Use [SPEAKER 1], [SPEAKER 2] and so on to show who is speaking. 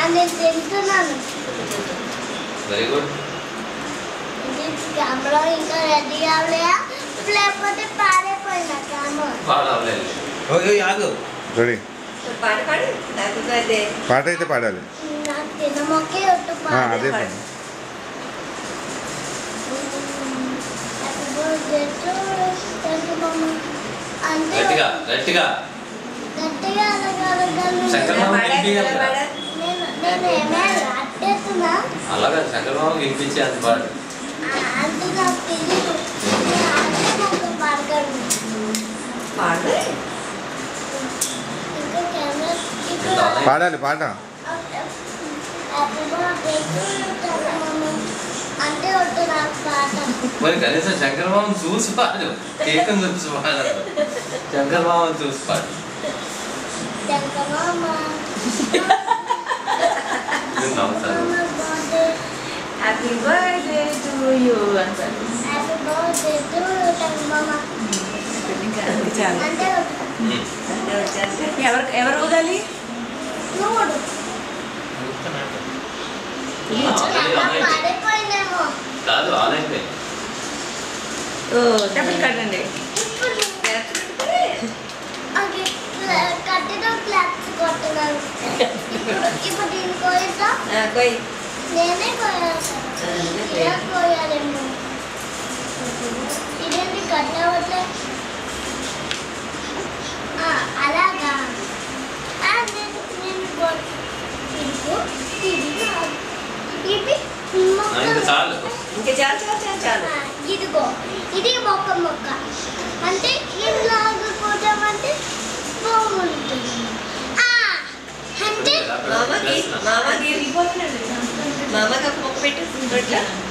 [SPEAKER 1] నేను తింటున్నాను
[SPEAKER 2] very good
[SPEAKER 1] ఇది కెమెరా ఇంకా రెడీ అవ్వలేదా లేకపోతే పాడైపోయిందా కెమెరా
[SPEAKER 2] పాడవలేదు
[SPEAKER 3] ఓకే ఆగు
[SPEAKER 4] రెడీ
[SPEAKER 5] పాట పాడు హ్యాపీ బర్త్డే
[SPEAKER 4] పాట అయితే పాడాలి
[SPEAKER 1] నాకు తిన్న మొక్కే ఒట్టు
[SPEAKER 4] ఆ,
[SPEAKER 1] పాడే
[SPEAKER 4] అదే పాట
[SPEAKER 1] happy birthday to thank you మమ్మ అంటే
[SPEAKER 2] గట్టిగా గట్టిగా
[SPEAKER 1] గట్టిగా అనగలగలను
[SPEAKER 2] శంకరబాబు వినిపించాలి కదా.
[SPEAKER 1] నేను నేను ఏమైనా అట్టేస్తున్నా
[SPEAKER 2] అలాగా చంద్రబాబు వినిపించే అంత పాడు
[SPEAKER 1] అంటే నాకు తెలియదు నేను అంటే మొక్క పాడగలను
[SPEAKER 5] పాడు
[SPEAKER 1] ఇంకా కెమెరా ఇక్కడ
[SPEAKER 2] ఇంకా
[SPEAKER 4] పాడాలి పాట
[SPEAKER 1] హ్యాపీ బర్త్డే టు మమ్మ అంటే ఒట్టు నాకు పాట
[SPEAKER 2] మరి కనీసం శంకరబాబు చూసి పాడు కేకం చూసి పాడదు శంకరబాబు చూసి పాడు
[SPEAKER 1] థ్యాంక్ యూ మమ్మ
[SPEAKER 2] నేను నమ్ముతాను
[SPEAKER 1] birthday
[SPEAKER 5] happy birthday to you అంటారు
[SPEAKER 1] happy birthday to thank you మమ్మ
[SPEAKER 5] ఇంకా అది చాలు
[SPEAKER 1] అంటే
[SPEAKER 2] ఉమ్.
[SPEAKER 5] అంటే వచ్చేస్తే ఎవరు ఎవరు ఊదాలి
[SPEAKER 1] నువ్వు
[SPEAKER 2] ఆ, ఆల్రెడీ ఆన్ అయిపోయింది.
[SPEAKER 1] పాడైపోయిందేమో
[SPEAKER 2] కాదు ఆన్ అయిపోయింది
[SPEAKER 5] ఓ డబ్బులు కట్టండి
[SPEAKER 1] ఇప్పుడు అది కట్టిన క్లాప్స్ కొట్టున్నాను ఇప్పుడు ఇప్పుడు దీని కోయిస్తా
[SPEAKER 5] పోయి
[SPEAKER 1] నేనే కోయాలి ఇలా కోయాలేమో ఇదేంటి కట్టవట్లే ఆ, అలాగా ఆ, నేను నేను కొ- ఇదిగో, ఇది నా- ఇది
[SPEAKER 2] ఆ,
[SPEAKER 1] మొక్క
[SPEAKER 2] ఇంకా చాలు
[SPEAKER 5] ఇంకా చాలు చాలు చాలు చాలు
[SPEAKER 1] ఆ, ఇదిగో ఇది మొక్క మొక్క అంటే ఇలాగ కొట్టామంటే బాగుంటుంది ఆ, అంటే
[SPEAKER 5] మామకి మామకి మామకి ఒక మొక్క పెట్టేసి రొట్ల